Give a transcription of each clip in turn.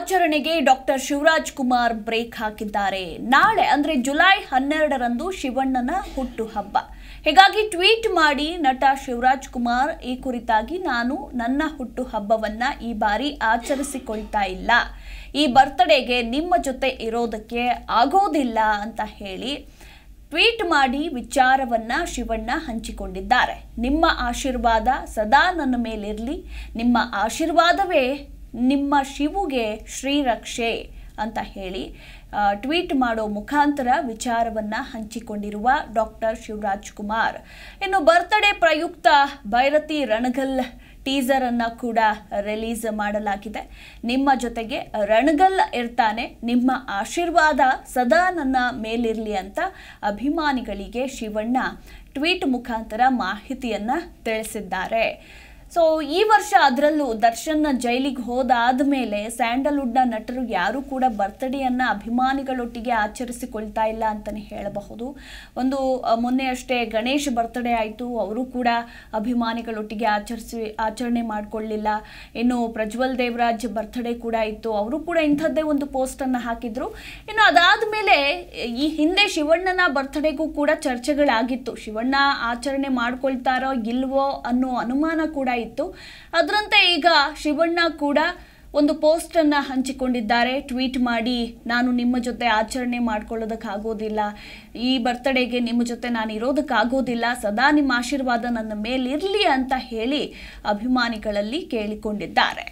ಆಚರಣೆಗೆ doctor Shivraj Kumar break ಹಾಕಿದ್ದಾರೆ ನಾಳೆ ಅಂದ್ರೆ ಜುಲೈ ಹನ್ನೆರಡರಂದು ಶಿವಣ್ಣನ ಹುಟ್ಟುಹಬ್ಬ ಹೀಗಾಗಿ ಟ್ವೀಟ್ ಮಾಡಿ ನಟ ಶಿವರಾಜ್ ಕುಮಾರ್ ಈ ಕುರಿತಾಗಿ ನಾನು ನನ್ನ ಹುಟ್ಟುಹಬ್ಬವನ್ನ ಈ ಬಾರಿ ಆಚರಿಸಿಕೊಳ್ತಾ ಇಲ್ಲ ಈ ಬರ್ತ್ಡೇಗೆ ನಿಮ್ಮ ಜೊತೆ ಇರೋದಕ್ಕೆ ಆಗೋದಿಲ್ಲ ಅಂತ ಹೇಳಿ ಟ್ವೀಟ್ ಮಾಡಿ ವಿಚಾರವನ್ನ ಶಿವಣ್ಣ ಹಂಚಿಕೊಂಡಿದ್ದಾರೆ ನಿಮ್ಮ ಆಶೀರ್ವಾದ ಸದಾ ನನ್ನ ಮೇಲಿರಲಿ ನಿಮ್ಮ ಆಶೀರ್ವಾದವೇ ನಿಮ್ಮ ಶಿವುಗೆ ಶ್ರೀರಕ್ಷೆ ಅಂತ ಹೇಳಿ ಆ, ಟ್ವೀಟ್ ಮಾಡೋ ಮುಖಾಂತರ ವಿಚಾರವನ್ನ ಹಂಚಿಕೊಂಡಿರುವ ಡಾಕ್ಟರ್ ಶಿವರಾಜ್ ಕುಮಾರ್ ಇನ್ನು ಬರ್ತ್ಡೇ ಪ್ರಯುಕ್ತ ಭೈರತಿ ರಣಗಲ್ ಟೀಸರ್ ಅನ್ನ ಕೂಡ ರಿಲೀಸ್ ಮಾಡಲಾಗಿದೆ ನಿಮ್ಮ ಜೊತೆಗೆ ರಣಗಲ್ ಇರ್ತಾನೆ ನಿಮ್ಮ ಆಶೀರ್ವಾದ ಸದಾ ನನ್ನ ಮೇಲಿರಲಿ ಅಂತ ಅಭಿಮಾನಿಗಳಿಗೆ ಶಿವಣ್ಣ ಟ್ವೀಟ್ ಮುಖಾಂತರ ಮಾಹಿತಿಯನ್ನ ತಿಳಿಸಿದ್ದಾರೆ ಸೊ ಈ ವರ್ಷ ಅದರಲ್ಲೂ ದರ್ಶನ್ ಜೈಲಿಗೆ ಹೋದಾದ ಮೇಲೆ ಸ್ಯಾಂಡಲ್ವುಡ್ನ ನಟರು ಯಾರೂ ಕೂಡ ಬರ್ತ್ಡೇಯನ್ನ ಅಭಿಮಾನಿಗಳೊಟ್ಟಿಗೆ ಆಚರಿಸಿಕೊಳ್ತಾ ಇಲ್ಲ ಅಂತಲೇ ಹೇಳಬಹುದು ಒಂದು ಅಹ್, ಮೊನ್ನೆ ಅಷ್ಟೇ ಗಣೇಶ್ ಬರ್ತ್ಡೇ ಆಯಿತು ಅವರು ಕೂಡ ಅಭಿಮಾನಿಗಳೊಟ್ಟಿಗೆ ಆಚರಿಸಿ ಆಚರಣೆ ಮಾಡಿಕೊಳ್ಳಿಲ್ಲ ಇನ್ನು ಪ್ರಜ್ವಲ್ ದೇವರಾಜ್ ಬರ್ತ್ಡೇ ಕೂಡ ಇತ್ತು ಅವರು ಕೂಡ ಇಂಥದ್ದೇ ಒಂದು ಪೋಸ್ಟನ್ನು ಹಾಕಿದ್ರು ಇನ್ನು ಅದಾದ ಮೇಲೆ ಈ ಹಿಂದೆ ಶಿವಣ್ಣನ ಬರ್ತ್ಡೇಗೂ ಕೂಡ ಚರ್ಚೆಗಳಾಗಿತ್ತು ಶಿವಣ್ಣ ಆಚರಣೆ ಮಾಡ್ಕೊಳ್ತಾರೋ ಇಲ್ವೋ ಅನ್ನೋ ಅನುಮಾನ ಕೂಡ ಇತ್ತು ಅದರಂತೆ ಈಗ ಶಿವಣ್ಣ ಕೂಡ ಒಂದು ಪೋಸ್ಟ್ ಅನ್ನ ಹಂಚಿಕೊಂಡಿದ್ದಾರೆ ಟ್ವೀಟ್ ಮಾಡಿ ನಾನು ನಿಮ್ಮ ಜೊತೆ ಆಚರಣೆ ಮಾಡ್ಕೊಳ್ಳೋದಕ್ಕಾಗೋದಿಲ್ಲ ಈ ಬರ್ತ್ಡೇಗೆ ನಿಮ್ಮ ಜೊತೆ ನಾನು ಇರೋದಕ್ಕಾಗೋದಿಲ್ಲ ಸದಾ ನಿಮ್ಮ ಆಶೀರ್ವಾದ ನನ್ನ ಮೇಲಿರಲಿ ಅಂತ ಹೇಳಿ ಅಭಿಮಾನಿಗಳಲ್ಲಿ ಕೇಳಿಕೊಂಡಿದ್ದಾರೆ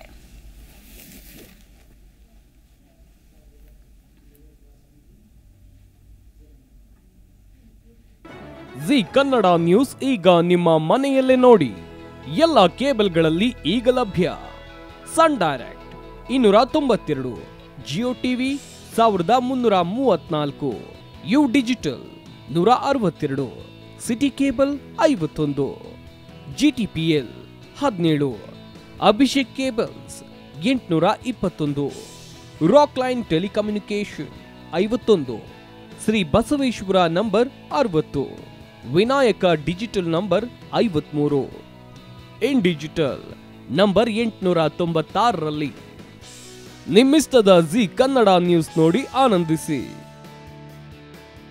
ಜಿ ಕನ್ನಡ ನ್ಯೂಸ್ ಈಗ ನಿಮ್ಮ ಮನೆಯಲ್ಲೇ ನೋಡಿ ಎಲ್ಲ ಕೇಬಲ್ಗಳಲ್ಲಿ ಈಗ ಲಭ್ಯ ಸನ್ ಡೈರೆಕ್ಟ್ ಇನ್ನೂರ ತೊಂಬತ್ತೆರಡು ಜಿಯೋ ಟಿವಿ ಸಾವಿರದ ಮುನ್ನೂರ ಮೂವತ್ನಾಲ್ಕು ಯು ಡಿಜಿಟಲ್ ನೂರ ಅರವತ್ತೆರಡು ಸಿಟಿ ಕೇಬಲ್ ಐವತ್ತೊಂದು ಜಿ ಟಿ ಪಿ ಎಲ್ ಹದಿನೇಳು ಅಭಿಷೇಕ್ ಕೇಬಲ್ಸ್ ಎಂಟುನೂರ ಇಪ್ಪತ್ತೊಂದು ರಾಕ್ ಲೈನ್ ಟೆಲಿಕಮ್ಯುನಿಕೇಶನ್ ಐವತ್ತೊಂದು ಶ್ರೀ ಬಸವೇಶ್ವರ ನಂಬರ್ ಅರವತ್ತು ವಿನಾಯಕ ಡಿಜಿಟಲ್ ನಂಬರ್ ಐವತ್ಮೂರು ಇನ್ ಡಿಜಿಟಲ್ ನಂಬರ್ ಎಂಟುನೂರ ತೊಂಬತ್ತಾರರಲ್ಲಿ ನಿಮ್ಮಿಸ್ತದ ಜಿ ಕನ್ನಡ ನ್ಯೂಸ್ ನೋಡಿ ಆನಂದಿಸಿ